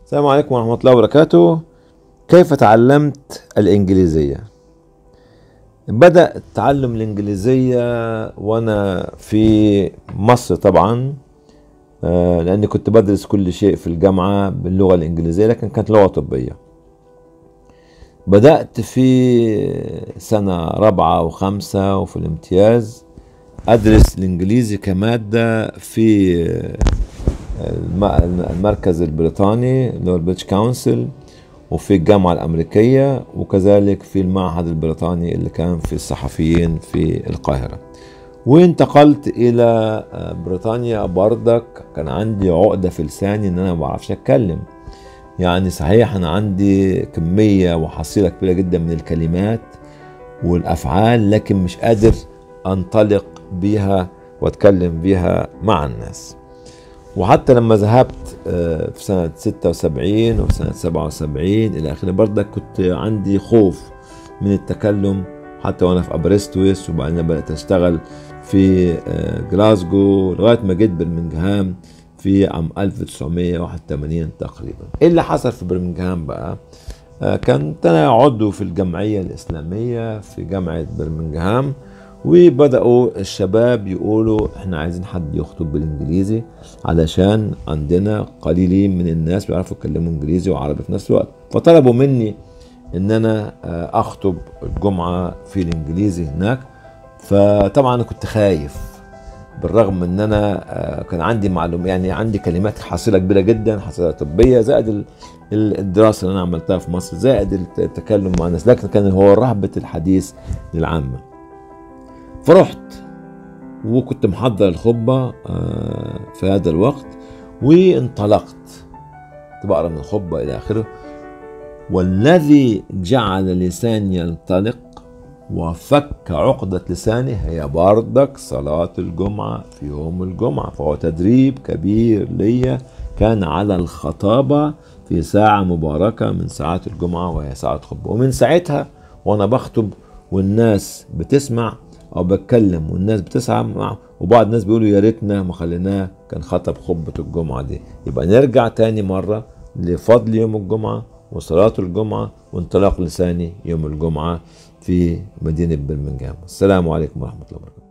السلام عليكم ورحمة الله وبركاته كيف تعلمت الإنجليزية بدأ تعلم الإنجليزية وأنا في مصر طبعا آه، لأني كنت بدرس كل شيء في الجامعة باللغة الإنجليزية لكن كانت لغة طبية بدأت في سنة رابعة وخمسة وفي الامتياز أدرس الإنجليزي كمادة في الم- المركز البريطاني اللي هو البريتش كونسل وفي الجامعة الأمريكية وكذلك في المعهد البريطاني اللي كان في الصحفيين في القاهرة وانتقلت إلى بريطانيا بردك كان عندي عقدة في لساني إن أنا ما بعرفش أتكلم يعني صحيح أنا عندي كمية وحصيلة كبيرة جدا من الكلمات والأفعال لكن مش قادر أنطلق بيها وأتكلم بيها مع الناس وحتى لما ذهبت آه، في سنة 76 وفي سنة 77 إلى آخره برضك كنت عندي خوف من التكلم حتى وأنا في أبرستويس وبعدين بدأت أشتغل في آه، جلاسجو لغاية ما جيت برمنجهام في عام 1981 تقريبا إيه اللي حصل في برمنجهام بقى آه، كنت أنا عضو في الجمعية الإسلامية في جامعة برمنجهام وبدأوا الشباب يقولوا احنا عايزين حد يخطب بالانجليزي علشان عندنا قليلين من الناس بيعرفوا يتكلموا انجليزي وعربي في نفس الوقت فطلبوا مني ان انا آه، اخطب الجمعة في الانجليزي هناك فطبعا انا كنت خايف بالرغم ان انا آه، كان عندي معلومة يعني عندي كلمات حصيلة كبيرة جدا حصيلة طبية زائد ال- ال- الدراسة اللي انا عملتها في مصر زائد الت- التكلم مع الناس لكن كان هو رهبة الحديث للعامة فرحت وكنت محضر الخطبة آه، في هذا الوقت وانطلقت كنت بقرا من الخطبة إلى آخره والذي جعل لساني ينطلق وفك عقدة لساني هي بردك صلاة الجمعة في يوم الجمعة فهو تدريب كبير ليا كان على الخطابة في ساعة مباركة من ساعات الجمعة وهي ساعة خطبة ومن ساعتها وأنا بخطب والناس بتسمع أو بتكلم والناس بتسمع وبعض الناس بيقولوا يا ريتنا ما خليناه كان خطب خطبة الجمعة دي يبقى نرجع تاني مرة لفضل يوم الجمعة وصلاة الجمعة وانطلاق لساني يوم الجمعة في مدينة برمنجهام السلام عليكم ورحمة الله وبركاته